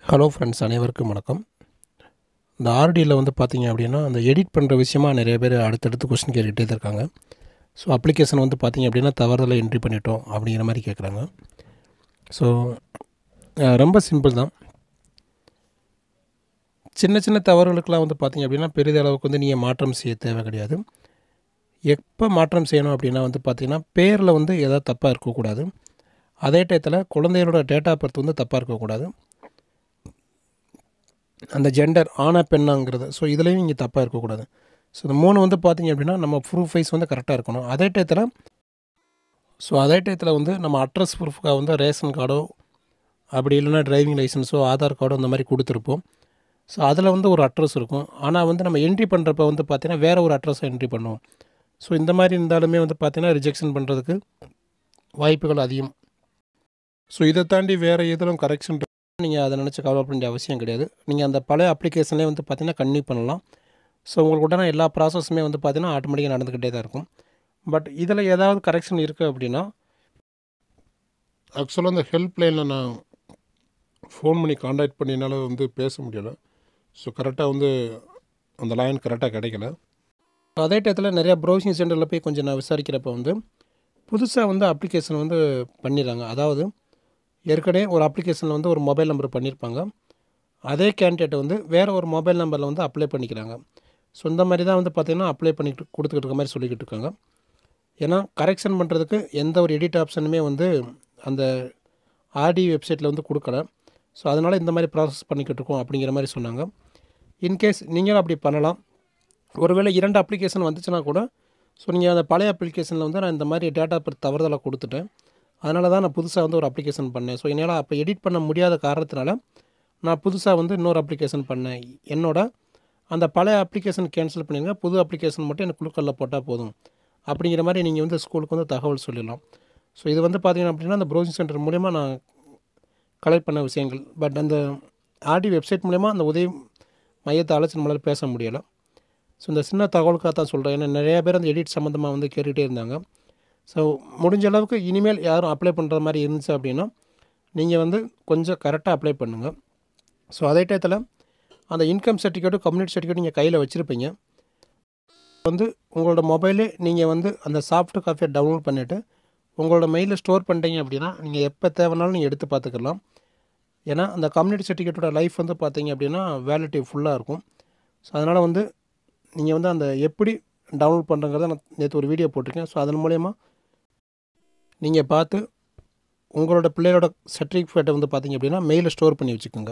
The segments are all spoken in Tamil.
ஹலோ ஃப்ரெண்ட்ஸ் அனைவருக்கும் வணக்கம் இந்த ஆர்டியில் வந்து பார்த்தீங்க அப்படின்னா அந்த எடிட் பண்ணுற விஷயமா நிறைய பேர் அடுத்தடுத்து கொஸ்டின் கேட்டுகிட்டே தான் இருக்காங்க ஸோ அப்ளிகேஷன் வந்து பார்த்தீங்க அப்படின்னா தவறுதலாக என்ட்ரி பண்ணிட்டோம் அப்படிங்கிற மாதிரி கேட்குறாங்க ஸோ ரொம்ப சிம்பிள் தான் சின்ன சின்ன தவறுகளுக்கெல்லாம் வந்து பார்த்தீங்க அப்படின்னா பெரிதளவுக்கு வந்து நீங்கள் மாற்றம் செய்ய தேவை கிடையாது எப்போ மாற்றம் செய்யணும் அப்படின்னா வந்து பார்த்தீங்கன்னா பேரில் வந்து எதாவது தப்பாக இருக்கக்கூடாது அதே டயத்தில் குழந்தைகளோட டேட்டா பர்த் வந்து தப்பாக இருக்கக்கூடாது அந்த ஜெண்டர் ஆனா பெண்ணாங்கிறது ஸோ இதுலேயும் இங்கே தப்பாக இருக்கக்கூடாது ஸோ இந்த மூணு வந்து பார்த்தீங்க அப்படின்னா நம்ம ப்ரூஃப் வைஸ் வந்து கரெக்டாக இருக்கணும் அதே டயத்தில் ஸோ அதே டயத்தில் வந்து நம்ம அட்ரஸ் ப்ரூஃப்காக வந்து ரேஷன் கார்டோ அப்படி இல்லைன்னா டிரைவிங் லைசன்ஸோ ஆதார் கார்டோ இந்த மாதிரி கொடுத்துருப்போம் ஸோ அதில் வந்து ஒரு அட்ரஸ் இருக்கும் ஆனால் வந்து நம்ம என்ட்ரி பண்ணுறப்ப வந்து பார்த்தீங்கன்னா வேறு ஒரு அட்ரஸை என்ட்ரி பண்ணுவோம் ஸோ இந்த மாதிரி இருந்தாலுமே வந்து பார்த்தீங்கன்னா ரிஜெக்ஷன் பண்ணுறதுக்கு வாய்ப்புகள் அதிகம் ஸோ இதை தாண்டி வேறு எதிலும் கரெக்ஷன் நீங்கள் அதை நினச்சி கவலை பண்ண வேண்டிய அவசியம் கிடையாது நீங்கள் அந்த பழைய அப்ளிகேஷன்லேயே வந்து பார்த்தீங்கன்னா கன்டினியூ பண்ணலாம் ஸோ உங்களுக்கு உடனே எல்லா ப்ராசஸுமே வந்து பார்த்தீங்கன்னா ஆட்டோமேட்டிக்காக நடந்துக்கிட்டே தான் இருக்கும் பட் இதில் ஏதாவது கரெக்ஷன் இருக்குது அப்படின்னா ஆக்சுவலாக அந்த ஹெல்ப் லைனில் நான் ஃபோன் பண்ணி காண்டாக்ட் பண்ணினால வந்து பேச முடியலை ஸோ கரெக்டாக வந்து அந்த லைன் கரெக்டாக கிடைக்கல அதே டயத்தில் நிறையா ப்ரௌசிங் சென்டரில் போய் கொஞ்சம் நான் விசாரிக்கிறப்ப வந்து புதுசாக வந்து அப்ளிகேஷன் வந்து பண்ணிடுறாங்க அதாவது ஏற்கனவே ஒரு அப்ளிகேஷனில் வந்து ஒரு மொபைல் நம்பர் பண்ணியிருப்பாங்க அதே கேண்டிடேட்டை வந்து வேறு ஒரு மொபைல் நம்பரில் வந்து அப்ளை பண்ணிக்கிறாங்க ஸோ இந்த மாதிரி தான் வந்து பார்த்திங்கன்னா அப்ளை பண்ணிட்டு கொடுத்துக்கிட்டு இருக்க மாதிரி சொல்லிக்கிட்டு இருக்காங்க ஏன்னா கரெக்ஷன் பண்ணுறதுக்கு எந்த ஒரு எடிட் ஆப்ஷனுமே வந்து அந்த ஆர்டி வெப்சைட்டில் வந்து கொடுக்கல ஸோ அதனால் இந்த மாதிரி ப்ராசஸ் பண்ணிக்கிட்டு இருக்கோம் அப்படிங்கிற மாதிரி சொன்னாங்க இன்கேஸ் நீங்களும் அப்படி பண்ணலாம் ஒருவேளை இரண்டு அப்ளிகேஷன் வந்துச்சுன்னா கூட ஸோ நீங்கள் அந்த பழைய அப்ளிகேஷனில் வந்து நான் இந்த மாதிரி டேட்டா பர் தவறுதலாக கொடுத்துட்டேன் அதனால தான் நான் புதுசாக வந்து ஒரு அப்ளிகேஷன் பண்ணேன் ஸோ என்னால் அப்போ எடிட் பண்ண முடியாத காரணத்தினால நான் புதுசாக வந்து இன்னொரு அப்ளிகேஷன் பண்ணேன் என்னோட அந்த பழைய அப்ளிகேஷன் கேன்சல் பண்ணிடுங்க புது அப்ளிகேஷன் மட்டும் எனக்கு குழுக்களில் போட்டால் போதும் அப்படிங்கிற மாதிரி நீங்கள் வந்து ஸ்கூலுக்கு வந்து தகவல் சொல்லிடலாம் ஸோ இது வந்து பார்த்தீங்கன்னா அப்படின்னா அந்த ப்ரௌசிங் சென்டர் மூலிமா நான் கலெக்ட் பண்ண விஷயங்கள் பட் அந்த ஆர்டி வெப்சைட் மூலிமா அந்த உதவி மையத்தை அழைச்சி நம்மளால் பேச முடியலை ஸோ இந்த சின்ன தகவலுக்காக தான் சொல்கிறேன் ஏன்னா நிறையா பேர் அந்த எடிட் சம்மந்தமாக வந்து கேட்டுகிட்டே இருந்தாங்க ஸோ முடிஞ்ச அளவுக்கு இனிமேல் யாரும் அப்ளை பண்ணுற மாதிரி இருந்துச்சு அப்படின்னா நீங்கள் வந்து கொஞ்சம் கரெக்டாக அப்ளை பண்ணுங்கள் ஸோ அதே டயத்தில் அந்த இன்கம் சர்டிஃபிகேட்டும் கம்யூனிட்டி சர்டிஃபிகேட் நீங்கள் கையில் வச்சுருப்பீங்க வந்து உங்களோட மொபைலே நீங்கள் வந்து அந்த சாஃப்ட் காப்பியை டவுன்லோட் பண்ணிவிட்டு உங்களோட மெயிலில் ஸ்டோர் பண்ணிட்டீங்க அப்படின்னா நீங்கள் எப்போ தேவைனாலும் நீங்கள் எடுத்து பார்த்துக்கலாம் ஏன்னா அந்த கம்யூனிட்டி சர்டிஃபிகேட்டோட லைஃப் வந்து பார்த்தீங்க அப்படின்னா வேலிட்டி ஃபுல்லாக இருக்கும் ஸோ அதனால் வந்து நீங்கள் வந்து அந்த எப்படி டவுன்லோட் பண்ணுறங்கிறத நான் நேற்று ஒரு வீடியோ போட்டிருக்கேன் ஸோ அதன் மூலயமா நீங்கள் பார்த்து உங்களோட பிள்ளையோட சர்டிஃபிகேட்டை வந்து பார்த்தீங்க அப்படின்னா மெயிலில் ஸ்டோர் பண்ணி வச்சுக்கோங்க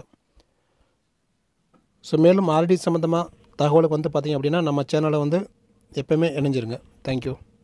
ஸோ மேலும் ஆல்ரெடி சம்மந்தமாக தகவலுக்கு வந்து பார்த்தீங்க அப்படின்னா நம்ம சேனலை வந்து எப்போயுமே இணைஞ்சிருங்க தேங்க்யூ